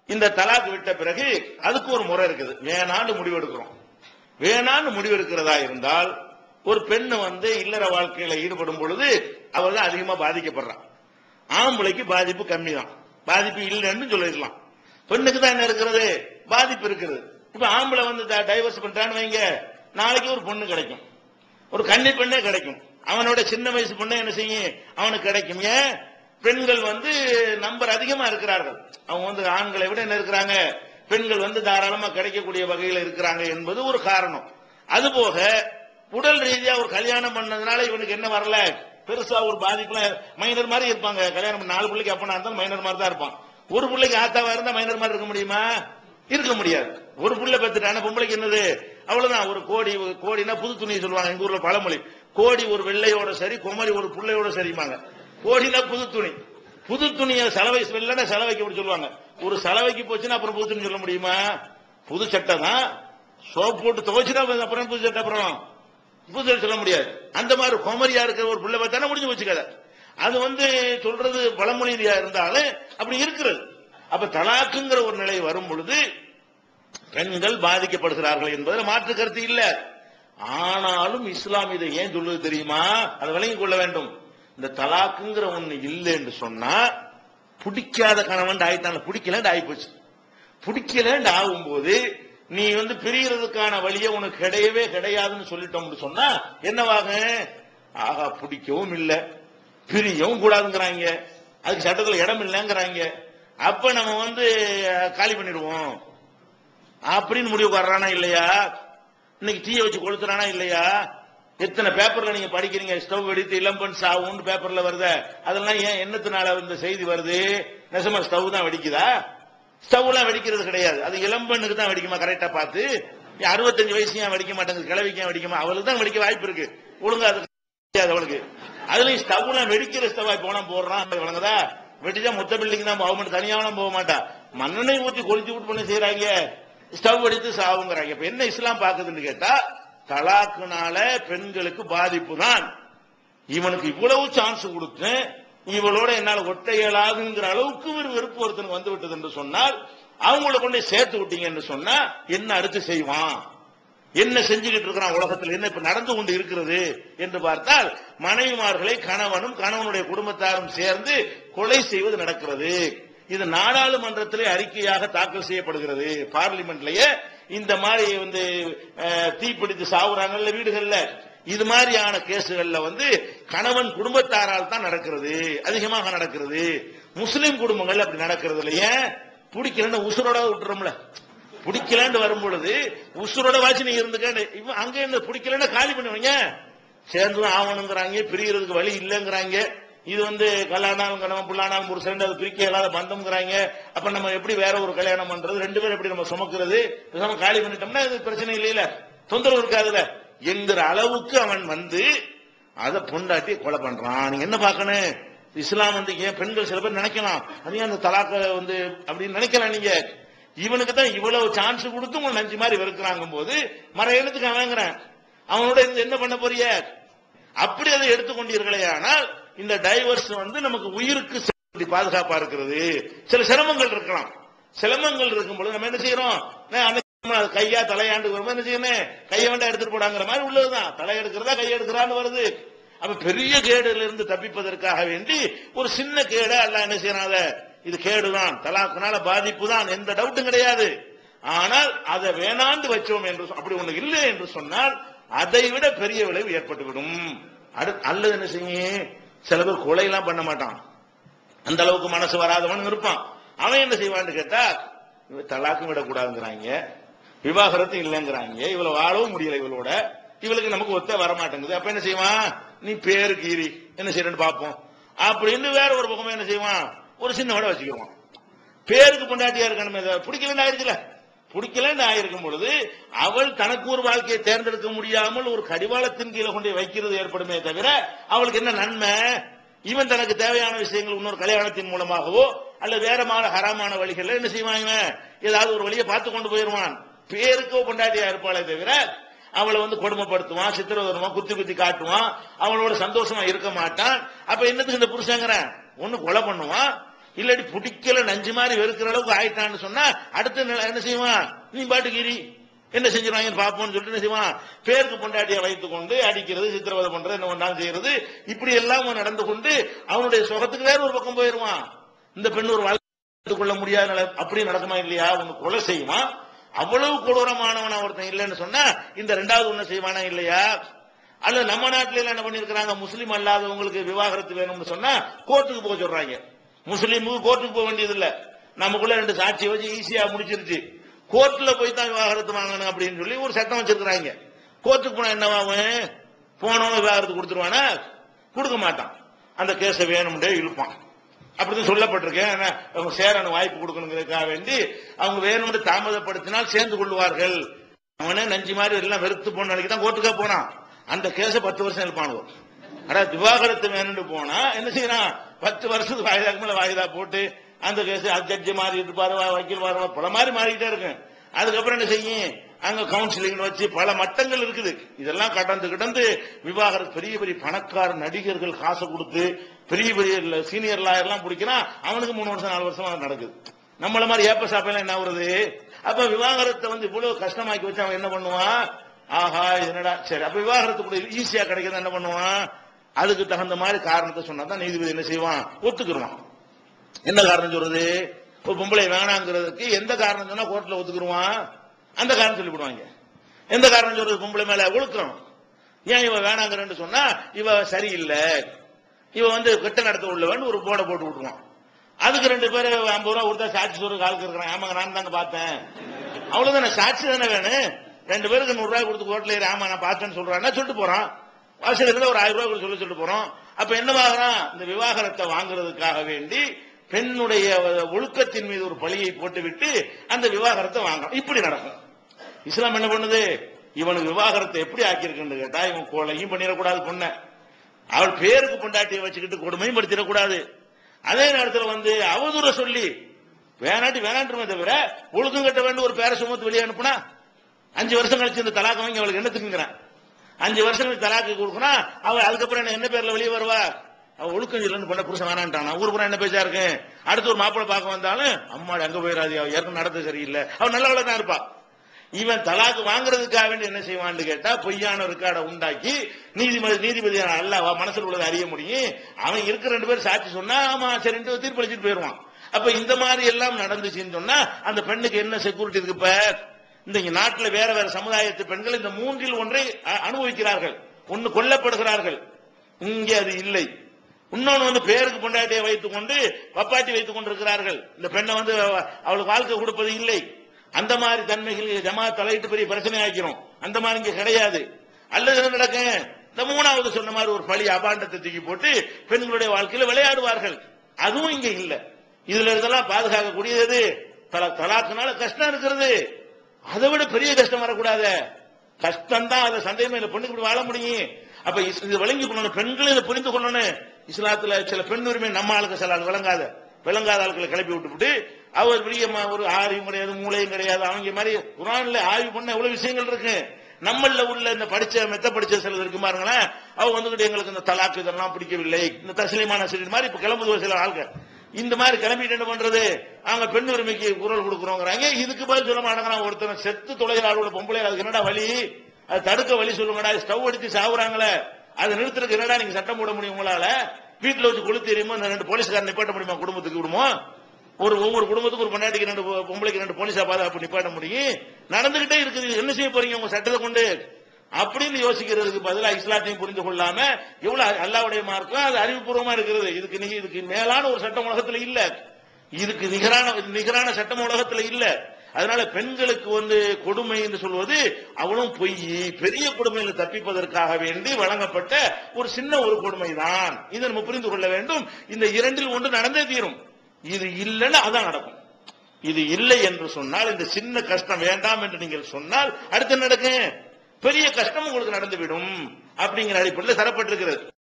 இந்த தலாக் விட்ட பிறகு அதுக்கு ஒரு முறை இருக்குது வேணான்னு முடிவெடுக்கிறோம் வேணான்னு முடிவெடுக்கிறதா இருந்தால் ஒரு பெண் வந்து இல்லற வாழ்க்கையில ஈடுபடும் பொழுது அவள் தான் அதிகமா பாதிக்கப்படுறான் ஆம்பளைக்கு பாதிப்பு கம்மி தான் பாதிப்பு இல்லைன்னு சொல்லிடலாம் பெண்ணுக்கு தான் என்ன இருக்கிறது பாதிப்பு இருக்குது இப்ப ஆம்பளை வந்து டைவர்ஸ் பண்றான்னு வைங்க நாளைக்கு ஒரு பொண்ணு கிடைக்கும் ஒரு கன்னி பெண்ணே கிடைக்கும் அவனோட சின்ன வயசு பொண்ணே என்ன செய்யும் அவனுக்கு கிடைக்கும் ஏன் பெண்கள் வந்து நம்பர் அதிகமா இருக்கிறார்கள் அவங்க வந்து ஆண்களை விட என்ன இருக்கிறாங்க பெண்கள் வந்து தாராளமா கிடைக்கக்கூடிய வகையில் இருக்கிறாங்க என்பது ஒரு காரணம் அதுபோக உடல் ரீதியா ஒரு கல்யாணம் பண்ணதுனால இவனுக்கு என்ன வரல பெருசா ஒரு பாதிப்புல மைனர் மாதிரி இருப்பாங்க கல்யாணம் பண்ண நாலு பிள்ளைக்கு அப்பனா இருந்தாலும் மைனர் மாதிரி தான் இருப்பான் ஒரு பிள்ளைக்கு ஆத்தாவா இருந்தா மைனர் மாதிரி இருக்க முடியுமா இருக்க முடியாது ஒரு புள்ள பெத்துட்டான பொம்பளைக்கு என்னது அவ்வளவுதான் ஒரு கோடி ஒரு கோடினா புது துணி சொல்லுவாங்க எங்க ஊர்ல பழமொழி கோடி ஒரு வெள்ளையோட சரி குமரி ஒரு புள்ளையோட சரிமாங்க கோடினா புது துணி புது துணியை செலவை வெள்ளனா செலவைக்கு அப்படி சொல்லுவாங்க ஒரு செலவைக்கு போச்சுன்னா அப்புறம் புது துணி சொல்ல முடியுமா புது சட்டை தான் சோப் போட்டு துவைச்சுனா அப்புறம் புது சட்டை அப்புறம் புது சொல்ல முடியாது அந்த மாதிரி குமரியா இருக்கிற ஒரு பிள்ளை பார்த்தானே முடிஞ்சு வச்சு கதை அது வந்து சொல்றது பழமொழியா இருந்தாலும் அப்படி இருக்கிறது அப்ப தலாக்குங்கிற ஒரு நிலை வரும் பொழுது பெண்கள் பாதிக்கப்படுகிறார்கள் என்பதில் மாற்று கருத்து இல்ல ஆனாலும் இஸ்லாம் இதை ஏன் சொல்லுது தெரியுமா அதை விளங்கிக் கொள்ள வேண்டும் இந்த தலாக்குங்கிற ஒண்ணு இல்லை என்று சொன்னா பிடிக்காத கணவன் ஆயிட்டான பிடிக்கலன்னு ஆயிப்போச்சு பிடிக்கலன்னு ஆகும்போது நீ வந்து பிரியறதுக்கான வழியை உனக்கு கிடையவே கிடையாதுன்னு சொல்லிட்டோம்னு சொன்னா என்னவாக ஆகா பிடிக்கவும் இல்ல பிரியவும் கூடாதுங்கிறாங்க அதுக்கு சட்டத்துல இடம் இல்லைங்கிறாங்க அப்ப நம்ம வந்து அஹ், காலி பண்ணிடுவோம் அப்படின்னு முடிவுக்கு வர்றானா இல்லையா இன்னைக்கு டீயை வச்சு கொளுத்துறானா இல்லையா எத்தனை பேப்பர்ல நீங்க படிக்கிறீங்க ஸ்டவ் வெடித்து இளம்பன் சாவுன்னு பேப்பர்ல வருத அதெல்லாம் ஏன் என்னத்தினால இந்த செய்தி வருது நெசமா ஸ்டவ் தான் வெடிக்குதா ஸ்டவ்லாம் வெடிக்கிறது கிடையாது அது இளம்பெண்ணுக்கு தான் வெடிக்குமா கரெக்டா பார்த்து ஏன் அறுபத்தஞ்சு வயசு ஏன் வெடிக்க மாட்டேங்குது கிழவிக்கு ஏன் வெடிக்குமா அவளுக்கு தான் வெடிக்க வாய்ப்பு இருக்கு ஒழுங்கா அது தெரியாது அவளுக்கு அதுலயும் ஸ்டவ்லாம் வெடிக்கிற ஸ்டவ் போனா போடுறான் அது வழங்குதா வெடிச்சா மொத்த பில்டிங் தான் போக மாட்டா தனியாவெல்லாம் போக மாட்டா மண்ணெண்ணெய் ஊத்தி கொளுத்தி விட்டு பண்ண செய்யறாங்க ஸ்டவ் வெடித்து சாவுங்கிறாங்க இப்ப என்ன இஸ்லாம் பாக்குதுன்னு கேட்டா தலாக்குனால பெண்களுக்கு பாதிப்பு தான் இவனுக்கு இவ்வளவு சான்ஸ் கொடுத்தேன் இவளோட என்னால ஒட்ட இயலாதுங்கிற அளவுக்கு ஒரு வெறுப்பு ஒருத்தனுக்கு வந்து விட்டது என்று சொன்னால் அவங்கள கொண்டு போய் சேர்த்து விட்டீங்கன்னு சொன்னா என்ன அடுத்து செய்வான் என்ன செஞ்சுக்கிட்டு இருக்கிறான் உலகத்தில் என்ன இப்ப நடந்து கொண்டு இருக்கிறது என்று பார்த்தால் மனைவிமார்களை கணவனும் கணவனுடைய குடும்பத்தாரும் சேர்ந்து கொலை செய்வது நடக்கிறது இது நாடாளுமன்றத்திலே அறிக்கையாக தாக்கல் செய்யப்படுகிறது பார்லிமெண்ட்லயே இந்த மாதிரி வந்து அஹ், தீப்பிடித்து சாவுறாங்கல்ல வீடுகள்ல இது மாதிரியான கேசுகள்ல வந்து கணவன் குடும்பத்தாரால் தான் நடக்கிறது அதிகமாக நடக்கிறது முஸ்லிம் குடும்பங்கள் அப்படி நடக்கிறது இல்லையே பிடிக்கலன்னு உசுரோட விட்டுறோம்ல பிடிக்கலன்னு வரும் பொழுது உசுரோட வாச்சு நீங்க இருந்துக்க இவன் அங்க இருந்து பிடிக்கலன்னா காலி பண்ணுவீங்க சேர்ந்து ஆவணுங்கிறாங்க பிரியறதுக்கு வழி இல்லைங்கிறாங்க இது வந்து கல்யாணம் கணவன் புள்ளானாலும் ஒரு சேர்ந்து அது பிரிக்க இல்லாத பந்தம்ங்கிறாங்க அப்ப நம்ம எப்படி வேற ஒரு கல்யாணம் பண்றது ரெண்டு பேரும் எப்படி நம்ம சுமக்கிறது பேசாம காலி பண்ணிட்டோம்னா இது பிரச்சனை இல்லையில தொந்தரவு இருக்காதுல்ல என்கிற அளவுக்கு அவன் வந்து அதை பொண்டாட்டி கொலை பண்றான் நீங்க என்ன பார்க்கணும் இஸ்லாம் வந்து ஏன் பெண்கள் சில பேர் நினைக்கலாம் அது ஏன் அந்த தலாக்க வந்து அப்படின்னு நினைக்கலாம் நீங்க இவனுக்கு தான் இவ்வளவு சான்ஸ் கொடுத்து உங்களை நஞ்சு மாதிரி வெறுக்கிறாங்க போது மர எழுத்துக்கு அவங்கிறேன் அவனோட இருந்து என்ன பண்ண போறிய அப்படி அதை எடுத்துக்கொண்டீர்களே ஆனால் இந்த டைவர்ஸ் வந்து நமக்கு உயிருக்கு சரி பாதுகாப்பா இருக்கிறது சில சிரமங்கள் இருக்கலாம் சிரமங்கள் இருக்கும் பொழுது நம்ம என்ன செய்யறோம் நான் அன்னைக்கு நம்ம அது கையா தலையாண்டு வரும்போது என்ன செய்யணும் கையை வேண்டாம் எடுத்துட்டு போடாங்கிற மாதிரி உள்ளதுதான் தலை எடுக்கிறதா கை எடுக்கிறான்னு வருது அப்ப பெரிய கேடுல இருந்து தப்பிப்பதற்காக வேண்டி ஒரு சின்ன கேட அல்ல என்ன செய்யறான் அதை இது கேடுதான் தலாக்குனால பாதிப்பு தான் எந்த டவுட்டும் கிடையாது ஆனால் அதை வேணாண்டு வச்சோம் என்று சொ- அப்படி ஒண்ணு இல்லை என்று சொன்னால் அதை விட பெரிய விளைவு ஏற்பட்டுவிடும் அடு- அல்லது என்ன செய்யும் சில பேர் கொலையெல்லாம் பண்ண மாட்டான் அந்த அளவுக்கு மனசு வராதவன் இருப்பான் அவன் என்ன செய்வான்னு கேட்டா இவ தலாக்கும் விடக்கூடாதுங்கிறாங்க விவாகரத்து இல்லைங்கிறாங்க இவளை வாழவும் முடியல இவளோட இவளுக்கு நமக்கு ஒத்த வர மாட்டேங்குது அப்ப என்ன செய்வான் நீ பேரு கீரி என்ன செய்யறன்னு பார்ப்போம் அப்படின்னு வேற ஒரு பக்கமா என்ன செய்வான் ஒரு சின்ன விட வச்சுக்குவான் பேருக்கு பொண்டாட்டியா இருக்கணுமே தவிர பிடிக்கலன்னு ஆயிருச்சுல பிடிக்கலன்னு ஆயிருக்கும் பொழுது அவள் தனக்கு ஒரு வாழ்க்கையை தேர்ந்தெடுக்க முடியாமல் ஒரு கடிவாளத்தின் கீழே கொண்டு போய் வைக்கிறது ஏற்படுமே தவிர அவளுக்கு என்ன நன்மை இவன் தனக்கு தேவையான விஷயங்கள் இன்னொரு கல்யாணத்தின் மூலமாகவோ அல்லது வேற மாதிரி ஹராமான வழிகள்ல என்ன செய்வான் இவன் ஏதாவது ஒரு வழியை பார்த்து கொண்டு போயிருவான் பேருக்கோ பொண்டாட்டியா இருப்பாளே தவிர அவளை வந்து கொடுமைப்படுத்துவான் சித்திரவதனமா குத்தி குத்தி காட்டுவான் அவளோட சந்தோஷமா இருக்க மாட்டான் அப்ப என்னத்துக்கு இந்த புருஷங்கிறேன் ஒண்ணு கொலை பண்ணுவான் இல்லாட்டி பிடிக்கல நஞ்சு மாதிரி வெறுக்கிற அளவுக்கு ஆயிட்டான்னு சொன்னா அடுத்த நிலை என்ன செய்வான் நீ பாட்டுக்கு இரி என்ன செஞ்சிருவாங்கன்னு பாப்போம்னு சொல்லிட்டு என்ன செய்வான் பேருக்கு பொண்டாட்டியை வைத்துக் கொண்டு அடிக்கிறது சித்திரவதை பண்றது என்ன ஒன்றாலும் செய்யறது இப்படி எல்லாம் அவன் நடந்து கொண்டு அவனுடைய சுகத்துக்கு வேற ஒரு பக்கம் போயிருவான் இந்த பெண் ஒரு வாழ்க்கை கொள்ள முடியாத நிலை அப்படி நடக்குமா இல்லையா ஒன்னு கொலை செய்வான் அவ்வளவு கொடூரமானவன் ஒருத்தன் இல்லைன்னு சொன்னா இந்த ரெண்டாவது ஒண்ணு செய்வானா இல்லையா அல்லது நம்ம நாட்டில எல்லாம் என்ன பண்ணிருக்கிறாங்க முஸ்லீம் அல்லாதவங்களுக்கு விவாகரத்து வேணும்னு சொன்னா கோர்ட்டுக்கு போக சொல்றாங்க முஸ்லீமுக்கு கோர்ட்டுக்கு போக வேண்டியது இல்ல நமக்குள்ள ரெண்டு சாட்சியை வச்சு ஈஸியா முடிச்சிருச்சு கோர்ட்ல போய் தான் விவாகரத்து வாங்கணும் அப்படின்னு சொல்லி ஒரு சட்டம் வச்சிருக்கிறாங்க கோர்ட்டுக்கு போனா என்னவாகும் போனவன விவாகரத்து கொடுத்துருவானா கொடுக்க மாட்டான் அந்த கேஸை வேணும்டே இழுப்பான் அப்படிதான் சொல்லப்பட்டிருக்கேன் ஆனா, அவங்க சேரணும் வாய்ப்பு கொடுக்கணுங்கிறதுக்காக வேண்டி அவங்க வேணும்னு தாமதப்படுத்தினால் சேர்ந்து கொள்வார்கள் அவனே நஞ்சு மாதிரி எல்லாம் வெறுத்து போன நாளைக்கு தான் கோர்ட்டுக்கா போனான் அந்த கேஸ பத்து வருஷம் எழுப்பானுவோ அடா விவாகரத்து வேணும்னு போனா என்ன செய்யறான் பத்து வருஷத்துக்கு வாய்தாக்கு மேல வாய்தா போட்டு அந்த கேஸ் ஜட்ஜி மாறி இருப்பாரு வ- வக்கீல் மாறு பல மாதிரி மாறிக்கிட்டே இருக்கு அதுக்கப்புறம் என்ன செய்யும் அங்க கவுன்சிலிங் வச்சு பல மட்டங்கள் இருக்குது இதெல்லாம் கடந்து கிடந்து விவாகரத்து பெரிய பெரிய பணக்கார நடிகர்கள் காசை கொடுத்து பெரிய பெரிய சீனியர் லாயர் எல்லாம் பிடிக்கிறான் அவனுக்கு மூணு வருஷம் நாலு வருஷமா அது நடக்குது நம்மள மாதிரி ஏப்ப சாப்பெல்லாம் என்ன வருது அப்ப விவாகரத்தை வந்து இவ்வளவு கஷ்டமாக்கி வச்சு அவன் என்ன பண்ணுவான் ஆஹா இது என்னடா சரி அப்ப விவாகரத்து கூட ஈஸியா கிடைக்கிறது என்ன பண்ணுவான் அதுக்கு தகுந்த மாதிரி காரணத்தை சொன்னா தான் நீதிபதி என்ன செய்வான் ஒத்துக்குருவான் என்ன காரணம் சொல்றது ஒரு பொம்பளை வேணாங்கிறதுக்கு எந்த காரணம் சொன்னா கோர்ட்ல ஒத்துக்குருவான் அந்த காரணம் சொல்லி விடுவாங்க எந்த காரணம் சொல்றது பொம்பளை மேல ஒழுக்கம் ஏன் இவ வேணாங்கிறன்னு சொன்னா இவ சரியில்லை இவ வந்து கெட்ட நடத்த உள்ளவன் ஒரு போர்டை போட்டு விட்டுருவான் அதுக்கு ரெண்டு பேர் ஐம்பது ரூபா கொடுத்தா சாட்சி சொல்ற ஆளுக்கு இருக்கிறான் ஆமாங்க நான் தாங்க பார்த்தேன் அவ்வளவுதானே சாட்சி தானே வேணும் ரெண்டு பேருக்கு நூறு ரூபாய் கொடுத்து கோர்ட்ல ஏறி, ஆமா நான் பார்த்தேன்னு சொல்றான்னா சொல்லிட்டு போறான் வாசலுக்கு ஒரு ஆயிரம் ரூபாய் கொடுத்து சொல்ல சொல்லிட்டு போறோம் அப்ப என்னவாகிறான் இந்த விவாகரத்தை வாங்குறதுக்காக வேண்டி பெண்ணுடைய ஒழுக்கத்தின் மீது ஒரு பழியை போட்டுவிட்டு அந்த விவாகரத்தை வாங்கலாம் இப்படி நடக்கும் இஸ்லாம் என்ன பண்ணுது இவனுக்கு விவாகரத்தை எப்படி ஆக்கியிருக்குன்னு கேட்டா இவன் கொலையும் பண்ணிடக்கூடாது பொண்ண அவள் பேருக்கு பொண்டாட்டியை வச்சுக்கிட்டு கொடுமையும் படுத்திடக்கூடாது அதே நேரத்தில் வந்து அவதூற சொல்லி வேணாட்டி வேணாட்டுமே தவிர ஒழுக்கம் கட்ட வேண்டும் ஒரு பேரை சுமத்து வெளியே அனுப்புனா அஞ்சு வருஷம் கழிச்சு இந்த தலாக்கு வாங்கி அவளுக்கு என்னத்துக்குங்கிறான் அஞ்சு வருஷம் கழிச்சு தலாக்கு கொடுக்கணும் அவள் அதுக்கப்புறம் என்ன என்ன பேர்ல வெளியே வருவா அவ ஒழுக்கம் இல்லைன்னு பண்ண புருஷன் வேணான்ட்டான் ஊர் புறம் என்ன பேச்சா இருக்கு அடுத்து ஒரு மாப்பிள்ளை பார்க்க வந்தாலும் அம்மாடி அங்க போயிடாது அவ ஏற்கனவே நடந்து சரியில்லை அவன் நல்லவள தான் இருப்பா இவன் தலாக்கு வாங்குறதுக்காக வேண்டி என்ன செய்வான்னு கேட்டா பொய்யான ரெக்கார்டை உண்டாக்கி நீதிபதி நீதிபதி அல்லவா மனசுல உள்ளதை அறிய முடியும் அவன் இருக்கிற ரெண்டு பேர் சாட்சி சொன்னா ஆமா சரின்ட்டு தீர்ப்பளிச்சுட்டு போயிருவான் அப்ப இந்த மாதிரி எல்லாம் நடந்துச்சுன்னு சொன்னா அந்த பெண்ணுக்கு என்ன செக்யூரிட்டி இருக்கு இப்ப இந்த இங்க நாட்டுல வேற வேற சமுதாயத்து பெண்கள் இந்த மூன்றில் ஒன்றை அ- அனுபவிக்கிறார்கள் ஒன்னு கொல்லப்படுகிறார்கள் இங்கே அது இல்லை இன்னொன்னு வந்து பேருக்கு பொண்டாட்டியை வைத்துக் கொண்டு பப்பாட்டி வைத்துக் கொண்டிருக்கிறார்கள் இந்த பெண்ணை வந்து அவ- அவளுக்கு வாழ்க்கை கொடுப்பது இல்லை அந்த மாதிரி தன்மைகள் ஜமா தலையிட்டு பெரிய பிரச்சனை ஆக்கிறோம் அந்த மாதிரி இங்க கிடையாது அல்லது என்ன நடக்கும் இந்த மூணாவது சொன்ன மாதிரி ஒரு பழி அபாண்டத்தை தூக்கி போட்டு பெண்களுடைய வாழ்க்கையில விளையாடுவார்கள் அதுவும் இங்க இல்ல இதுல இதெல்லாம் பாதுகாக்கக்கூடியது தலா தலாக்குனால கஷ்டம் இருக்கிறது அதை விட பெரிய கஷ்டம் வரக்கூடாது கஷ்டம் தான் அதை சந்தேகமே இல்லை பெண்ணுக்கு இப்படி வாழ முடியும் அப்ப இஸ்- இது விளங்கி கொள்ளணும் பெண்களும் இதை புரிந்து கொள்ளணும் இஸ்லாத்துல சில பெண் உரிமை நம்ம ஆளுக்கு சில ஆள் விளங்காத விளங்காத ஆட்களை கிளப்பி விட்டுவிட்டு அவர் பெரிய ம- ஒரு ஆய்வும் கிடையாது மூளையும் கிடையாது அவங்க மாதிரி குரான்ல ஆய்வு பண்ண எவ்வளவு விஷயங்கள் இருக்கு நம்மள உள்ள இந்த படிச்ச மெத்த படிச்ச சிலர் இருக்கு பாருங்களேன் அவங்க வந்துகிட்டு எங்களுக்கு இந்த தலாக்கு இதெல்லாம் பிடிக்கவில்லை இந்த தஸ்லீமான சிறு மாதிரி இப்ப கிளம்புது சில ஆள்கள் இந்த மாதிரி கிளம்பிட்டு என்ன பண்றது அவங்க பெண் உரிமைக்கு குரல் கொடுக்குறோங்கிறாங்க இதுக்கு பதில் சொல்ல மாட்டேங்கிறான் ஒருத்தன் செத்து தொலைகிற ஆளோட பொம்பளை அதுக்கு என்னடா வழி அது தடுக்க வழி சொல்லுங்கடா ஸ்டவ் அடிச்சு சாவுறாங்களே அதை நிறுத்துறதுக்கு என்னடா நீங்க சட்டம் போட முடியும் உங்களால வீட்டுல வச்சு கொளுத்தி எறியுமோ இந்த ரெண்டு போலீஸ்காரன் நிப்பாட்ட முடியுமா குடும்பத்துக்கு விடுமோ ஒரு ஒவ்வொரு குடும்பத்துக்கு ஒரு பொண்டாட்டிக்கு ரெண்டு பொ- பொம்பளைக்கு ரெண்டு போலீஸா பாதுகாப்பு நிப்பாட்ட முடியும் நடந்துகிட்டே இருக்குது என்ன செய்ய போறீங்க உங்க சட்டத்தை கொண்டு அப்படின்னு யோசிக்கிறதுக்கு பதிலா இஸ்லாத்தையும் புரிந்து கொள்ளாம எவ்வளவு அல்லாவுடைய மார்க்கம் அது அறிவுபூர்வமா இருக்கிறது இதுக்கு நீங்க இதுக்கு மேலான ஒரு சட்டம் உலகத்துல இல்ல இதுக்கு நிகரான நிகரான சட்டம் உலகத்துல இல்ல அதனால பெண்களுக்கு வந்து கொடுமை என்று சொல்வது அவளும் பொய் பெரிய கொடுமையில் தப்பிப்பதற்காக வேண்டி வழங்கப்பட்ட ஒரு சின்ன ஒரு கொடுமைதான் இதை நம்ம புரிந்து கொள்ள வேண்டும் இந்த இரண்டில் ஒன்று நடந்தே தீரும் இது இல்லைன்னா அதான் நடக்கும் இது இல்லை என்று சொன்னால் இந்த சின்ன கஷ்டம் வேண்டாம் என்று நீங்கள் சொன்னால் அடுத்து என்ன நடக்கும் பெரிய கஷ்டம் உங்களுக்கு நடந்துவிடும் அப்படிங்கிற அடிப்படையில் தரப்பட்டிருக்கிறது